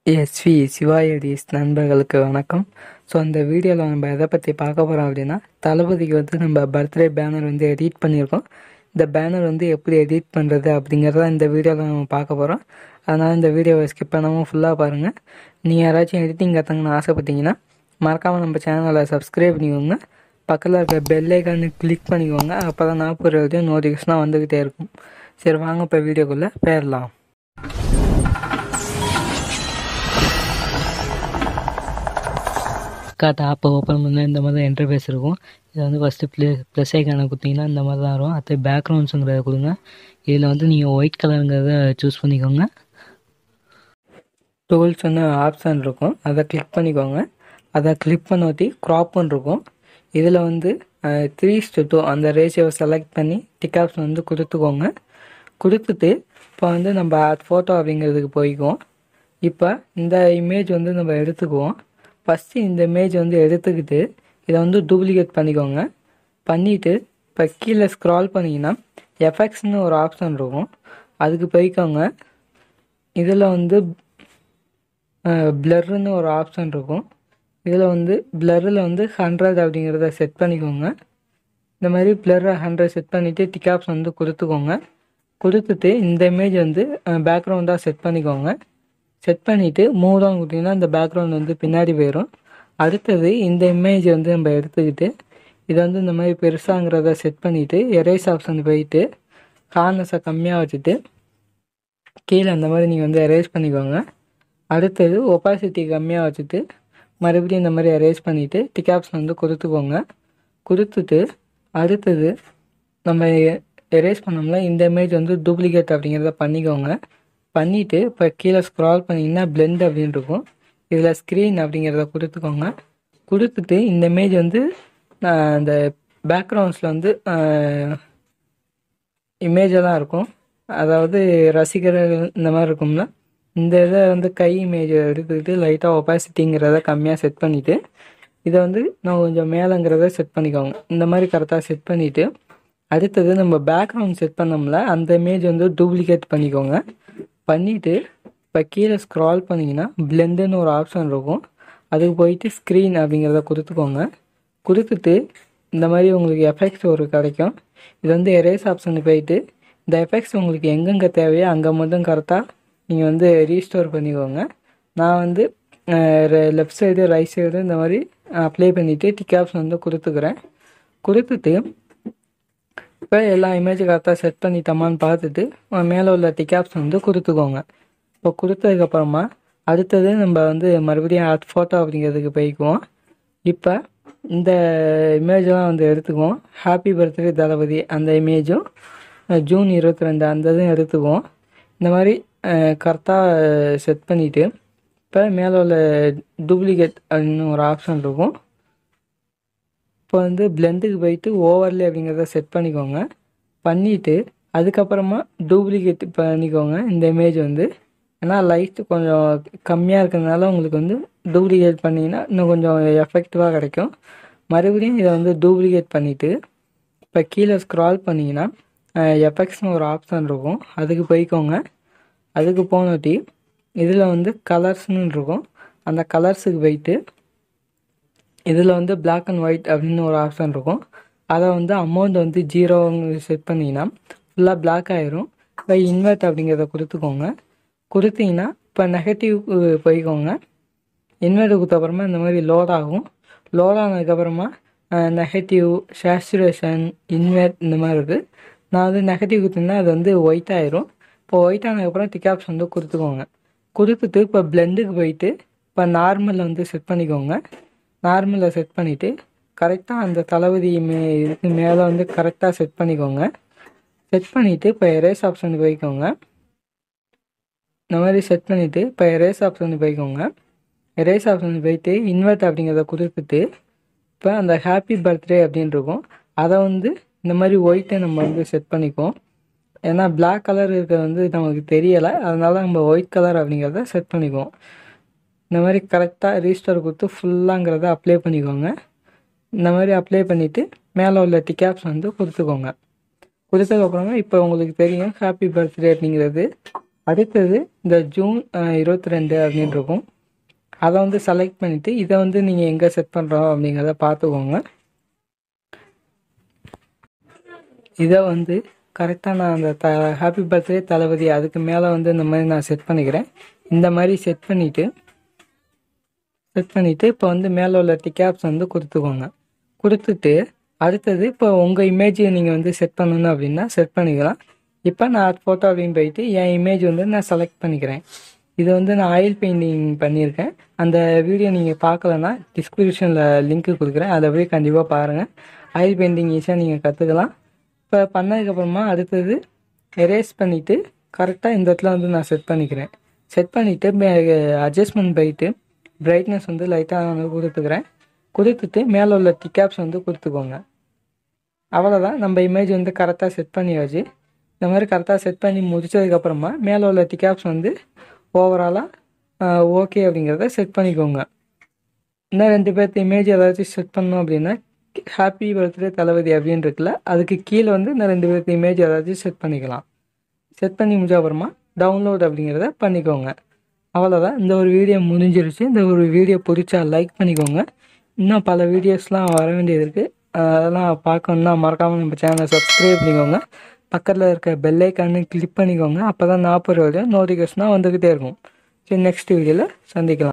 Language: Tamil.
எஸ்வி சிவாயடிஸ் நண்பர்களுக்கு வணக்கம் ஸோ அந்த வீடியோவில் நம்ம எதை பற்றி பார்க்க போகிறோம் அப்படின்னா தளபதிக்கு வந்து நம்ம பர்த்டே பேனர் வந்து எடிட் பண்ணியிருக்கோம் இந்த பேனர் வந்து எப்படி எடிட் பண்ணுறது அப்படிங்கிறத இந்த வீடியோவில் நம்ம பார்க்க போகிறோம் அதனால் இந்த வீடியோவை ஸ்கிப் பண்ணாமல் ஃபுல்லாக பாருங்கள் நீங்கள் யாராச்சும் எடிட்டிங் கற்றுங்கன்னு ஆசைப்பட்டீங்கன்னா மறக்காமல் நம்ம சேனலை சப்ஸ்கிரைப் பண்ணிக்கோங்க பக்கத்தில் இருக்க பெல் ஐக்கானு கிளிக் பண்ணிக்கோங்க அப்போ தான் நான் போகிற வீடியோ நோட்டிஃபிகேஷனாக வந்துக்கிட்டே இருக்கும் சரி வாங்க இப்போ வீடியோக்குள்ளே போயிடலாம் காட்ட ஆப்பை ஓப்பன் பண்ணால் இந்த மாதிரி தான் இன்டர்ஃபேஸ் இருக்கும் இதை வந்து ஃபஸ்ட்டு ப்ளே ப்ளஸ் ஐக்கானை கொடுத்தீங்கன்னா இந்த மாதிரி தான் வரும் அடுத்து பேக்ரவுண்ட்ஸுங்கிறத கொடுங்க இதில் வந்து நீங்கள் ஒயிட் கலருங்கிறத சூஸ் பண்ணிக்கோங்க டூல்ஸ்னு ஆப்ஷன் இருக்கும் அதை கிளிக் பண்ணிக்கோங்க அதை கிளிக் பண்ண ஊற்றி க்ராப்னு இருக்கும் இதில் வந்து த்ரீ டூ அந்த ரேஷியோவை செலக்ட் பண்ணி டிக் ஆப்ஷன் வந்து கொடுத்துக்கோங்க கொடுத்துட்டு இப்போ வந்து நம்ம ஃபோட்டோ அப்படிங்கிறதுக்கு போய்க்குவோம் இப்போ இந்த இமேஜ் வந்து நம்ம எடுத்துக்குவோம் ஃபஸ்ட்டு இந்த இமேஜ் வந்து எடுத்துக்கிட்டு இதை வந்து டூப்ளிகேட் பண்ணிக்கோங்க பண்ணிவிட்டு இப்போ கீழே ஸ்க்ரால் பண்ணிங்கன்னா எஃபெக்ட்ஸ்னு ஒரு ஆப்ஷன் இருக்கும் அதுக்கு போய்க்கோங்க இதில் வந்து ப்ளர்னு ஒரு ஆப்ஷன் இருக்கும் இதில் வந்து ப்ளரில் வந்து ஹண்ட்ரட் அப்படிங்கிறத செட் பண்ணிக்கோங்க இந்த மாதிரி ப்ளரை ஹண்ட்ரட் செட் பண்ணிவிட்டு டிக் ஆப்ஷன் வந்து கொடுத்துக்கோங்க கொடுத்துட்டு இந்த இமேஜ் வந்து பேக்ரவுண்டாக செட் பண்ணிக்கோங்க செட் பண்ணிவிட்டு மூவ் டவுன் கொடுத்தீங்கன்னா இந்த பேக்ரவுண்ட் வந்து பின்னாடி போயிடும் அடுத்தது இந்த இமேஜ் வந்து நம்ம எடுத்துக்கிட்டு இதை வந்து இந்த மாதிரி பெருசாங்கிறத செட் பண்ணிவிட்டு எரேஸ் ஆப்ஷன் போயிட்டு ஹார்னஸை கம்மியாக வச்சுட்டு கீழே அந்த மாதிரி நீங்கள் வந்து எரேஸ் பண்ணிக்கோங்க அடுத்தது ஒப்பாசிட்டி கம்மியாக வச்சுட்டு மறுபடியும் இந்த மாதிரி எரேஸ் பண்ணிவிட்டு டிக் ஆப்ஷன் வந்து கொடுத்துக்கோங்க கொடுத்துட்டு அடுத்தது நம்ம எரேஸ் பண்ணோம்ல இந்த இமேஜ் வந்து டூப்ளிகேட் அப்படிங்கிறத பண்ணிக்கோங்க பண்ணிவிட்டு இப்போ கீழே ஸ்க்ரால் பண்ணிங்கன்னா பிளெண்ட் அப்படின்னு இருக்கும் இதில் ஸ்க்ரீன் அப்படிங்கிறத கொடுத்துக்கோங்க கொடுத்துட்டு இந்த இமேஜ் வந்து அந்த பேக்ரவுண்ட்ஸில் வந்து இமேஜெல்லாம் இருக்கும் அதாவது ரசிகர்கள் இந்த மாதிரி இருக்கும்ல இந்த இதை வந்து கை இமேஜை எடுத்துக்கிட்டு லைட்டாக ஒப்பாசிட்டிங்கிறத கம்மியாக செட் பண்ணிவிட்டு இதை வந்து நான் கொஞ்சம் மேலேங்கிறத செட் பண்ணிக்கோங்க இந்த மாதிரி கரெக்டாக செட் பண்ணிவிட்டு அடுத்தது நம்ம பேக்ரவுண்ட் செட் பண்ணோம்ல அந்த இமேஜ் வந்து டூப்ளிகேட் பண்ணிக்கோங்க பண்ணிவிட்டு இப்போ கீழே ஸ்க்ரால் பண்ணிங்கன்னா பிளெண்டுன்னு ஒரு ஆப்ஷன் இருக்கும் அதுக்கு போயிட்டு ஸ்க்ரீன் அப்படிங்கிறத கொடுத்துக்கோங்க கொடுத்துட்டு இந்த மாதிரி உங்களுக்கு எஃபெக்ட்ஸ் ஒரு கிடைக்கும் இது வந்து எரேஸ் ஆப்ஷனுக்கு போயிட்டு இந்த எஃபெக்ட்ஸ் உங்களுக்கு எங்கெங்கே தேவையோ அங்கே மட்டும் கரெக்டாக நீங்கள் வந்து ரீஸ்டோர் பண்ணிக்கோங்க நான் வந்து லெஃப்ட் சைடு ரைட் சைடு இந்த மாதிரி அப்ளை பண்ணிவிட்டு டிக் ஆப்ஷன் வந்து கொடுத்துக்கிறேன் கொடுத்துட்டு இப்போ எல்லா இமேஜும் கரெக்டாக செட் பண்ணிட்டோமான்னு பார்த்துட்டு மேலே உள்ள டிக் ஆப்ஷன் வந்து கொடுத்துக்கோங்க இப்போ கொடுத்ததுக்கப்புறமா அடுத்தது நம்ம வந்து மறுபடியும் ஆட் ஃபோட்டோ அப்படிங்கிறதுக்கு போய்க்குவோம் இப்போ இந்த இமேஜெலாம் வந்து எடுத்துக்குவோம் ஹாப்பி பர்த்டே தளபதி அந்த இமேஜும் ஜூன் இருபத்தி ரெண்டு அந்த இதுவும் எடுத்துக்குவோம் இந்த மாதிரி கரெக்டாக செட் பண்ணிவிட்டு இப்போ மேலே உள்ள டூப்ளிகேட் அப்படின்னு ஒரு ஆப்ஷன் இருக்கும் இப்போ வந்து பிளெண்டுக்கு போயிட்டு ஓவர்லே அப்படிங்கிறத செட் பண்ணிக்கோங்க பண்ணிவிட்டு அதுக்கப்புறமா டூப்ளிகேட் பண்ணிக்கோங்க இந்த இமேஜ் வந்து ஏன்னா லைட் கொஞ்சம் கம்மியாக இருக்கிறதுனால உங்களுக்கு வந்து டூப்ளிகேட் பண்ணிங்கன்னா இன்னும் கொஞ்சம் எஃபெக்டிவாக கிடைக்கும் மறுபடியும் இதை வந்து டூப்ளிகேட் பண்ணிவிட்டு இப்போ கீழே ஸ்க்ரால் பண்ணிங்கன்னா எஃபெக்ட்ஸ்னு ஒரு ஆப்ஷன் இருக்கும் அதுக்கு போய்க்கோங்க அதுக்கு போனட்டி இதில் வந்து கலர்ஸ்னு இருக்கும் அந்த கலர்ஸுக்கு போயிட்டு இதில் வந்து பிளாக் அண்ட் ஒயிட் அப்படின்னு ஒரு ஆப்ஷன் இருக்கும் அதை வந்து அமௌண்ட் வந்து ஜீரோ செட் பண்ணிங்கன்னா ஃபுல்லாக பிளாக் ஆயிரும் இப்போ இன்வெர்ட் அப்படிங்கிறத கொடுத்துக்கோங்க கொடுத்தீங்கன்னா இப்போ நெகட்டிவ் போய்க்கோங்க இன்வெர்ட் கொடுத்தப்புறமா இந்த மாதிரி லோட் ஆகும் லோட் ஆனதுக்கப்புறமா நெகட்டிவ் சேச்சுரேஷன் இன்வெர்ட் இந்த மாதிரி இருக்குது நான் வந்து நெகட்டிவ் கொடுத்தீங்கன்னா அது வந்து ஒயிட் ஆயிரும் இப்போ ஒயிட் ஆனதுக்கப்புறம் டிக் ஆப்ஷன் வந்து கொடுத்துக்கோங்க கொடுத்துட்டு இப்போ பிளெண்டுக்கு போயிட்டு இப்போ நார்மலில் வந்து செட் பண்ணிக்கோங்க நார்மலில் செட் பண்ணிவிட்டு கரெக்டாக அந்த தளபதி மே இதுக்கு மேலே வந்து கரெக்டாக செட் பண்ணிக்கோங்க செட் பண்ணிவிட்டு இப்போ எரேஸ் ஆப்ஷனுக்கு போய்க்கோங்க இந்த மாதிரி செட் பண்ணிவிட்டு இப்போ எரேஸ் ஆப்ஷனுக்கு போய்க்கோங்க எரேஸ் ஆப்ஷனுக்கு போயிட்டு இன்வெர்ட் அப்படிங்கிறத கொடுத்துட்டு இப்போ அந்த ஹாப்பி பர்த்டே அப்படின்னு இருக்கும் அதை வந்து இந்த மாதிரி ஒயிட்டை நம்ம வந்து செட் பண்ணிக்குவோம் ஏன்னா பிளாக் கலர் இருக்கிறது வந்து நமக்கு தெரியலை அதனால நம்ம ஒயிட் கலர் அப்படிங்கிறத செட் பண்ணிக்குவோம் இந்த மாதிரி கரெக்டாக ரீஸ்டர் கொடுத்து ஃபுல்லாங்கிறத அப்ளை பண்ணிக்கோங்க இந்த மாதிரி அப்ளை பண்ணிவிட்டு மேலே உள்ள டிக்கேப்ஸ் வந்து கொடுத்துக்கோங்க கொடுத்ததுக்கப்புறமா இப்போ உங்களுக்கு தெரியும் ஹாப்பி பர்த்டே அப்படிங்கிறது அடுத்தது இந்த ஜூன் இருபத்தி ரெண்டு அப்படின்னு இருக்கும் அதை வந்து செலக்ட் பண்ணிவிட்டு இதை வந்து நீங்கள் எங்கே செட் பண்ணுறோம் அப்படிங்கிறத பார்த்துக்கோங்க இதை வந்து கரெக்டாக நான் அந்த த ஹாப்பி பர்த்டே தளபதி அதுக்கு மேலே வந்து இந்த மாதிரி நான் செட் பண்ணிக்கிறேன் இந்த மாதிரி செட் பண்ணிவிட்டு செட் பண்ணிவிட்டு இப்போ வந்து மேலே உள்ள டிக்கேப்ஸ் வந்து கொடுத்துக்கோங்க கொடுத்துட்டு அடுத்தது இப்போ உங்கள் இமேஜை நீங்கள் வந்து செட் பண்ணணும் அப்படின்னா செட் பண்ணிக்கலாம் இப்போ நான் ஃபோட்டோ அப்படின்னு போயிட்டு என் இமேஜ் வந்து நான் செலக்ட் பண்ணிக்கிறேன் இது வந்து நான் ஆயில் பெயிண்டிங் பண்ணியிருக்கேன் அந்த வீடியோ நீங்கள் பார்க்கலன்னா டிஸ்கிரிப்ஷனில் லிங்க் கொடுக்குறேன் அதை போய் கண்டிப்பாக பாருங்கள் ஆயில் பெயிண்டிங் ஈஸியாக நீங்கள் கற்றுக்கலாம் இப்போ பண்ணதுக்கப்புறமா அடுத்தது எரேஸ் பண்ணிவிட்டு கரெக்டாக இந்த இடத்துல வந்து நான் செட் பண்ணிக்கிறேன் செட் பண்ணிவிட்டு அட்ஜஸ்ட்மெண்ட் போயிட்டு பிரைட்னஸ் வந்து லைட்டாக வந்து கொடுத்துக்கிறேன் கொடுத்துட்டு மேலே உள்ள டிக்கேப்ஸ் வந்து கொடுத்துக்கோங்க அவ்வளோதான் நம்ம இமேஜ் வந்து கரெக்டாக செட் பண்ணியாச்சு இந்த மாதிரி கரெக்டாக செட் பண்ணி முடிச்சதுக்கப்புறமா மேலே உள்ள டிக்கேப்ஸ் வந்து ஓவராலாக ஓகே அப்படிங்கிறத செட் பண்ணிக்கோங்க இன்னும் ரெண்டு பேர்த்து இமேஜ் ஏதாச்சும் செட் பண்ணோம் அப்படின்னா ஹாப்பி பர்த்டே தளபதி அப்படின்னு இருக்குல்ல அதுக்கு கீழே வந்து இந்த ரெண்டு பேர்த்து இமேஜ் ஏதாச்சும் செட் பண்ணிக்கலாம் செட் பண்ணி முடிஞ்ச அப்புறமா டவுன்லோட் அப்படிங்கிறத பண்ணிக்கோங்க அவ்வளோதான் இந்த ஒரு வீடியோ முடிஞ்சிருச்சு இந்த ஒரு வீடியோ பிடிச்சா லைக் பண்ணிக்கோங்க இன்னும் பல வீடியோஸ்லாம் வர வேண்டியது இருக்குது அதெல்லாம் பார்க்கணுன்னா மறக்காமல் நம்ம சேனலை சப்ஸ்கிரைப் பண்ணிக்கோங்க பக்கத்தில் இருக்க பெல் ஐக்கானு கிளிக் பண்ணிக்கோங்க அப்போ தான் நான் போகிற வீடியோ நோட்டிஃபிகேஷனாக வந்துக்கிட்டே இருக்கும் சரி நெக்ஸ்ட் வீடியோவில் சந்திக்கலாம்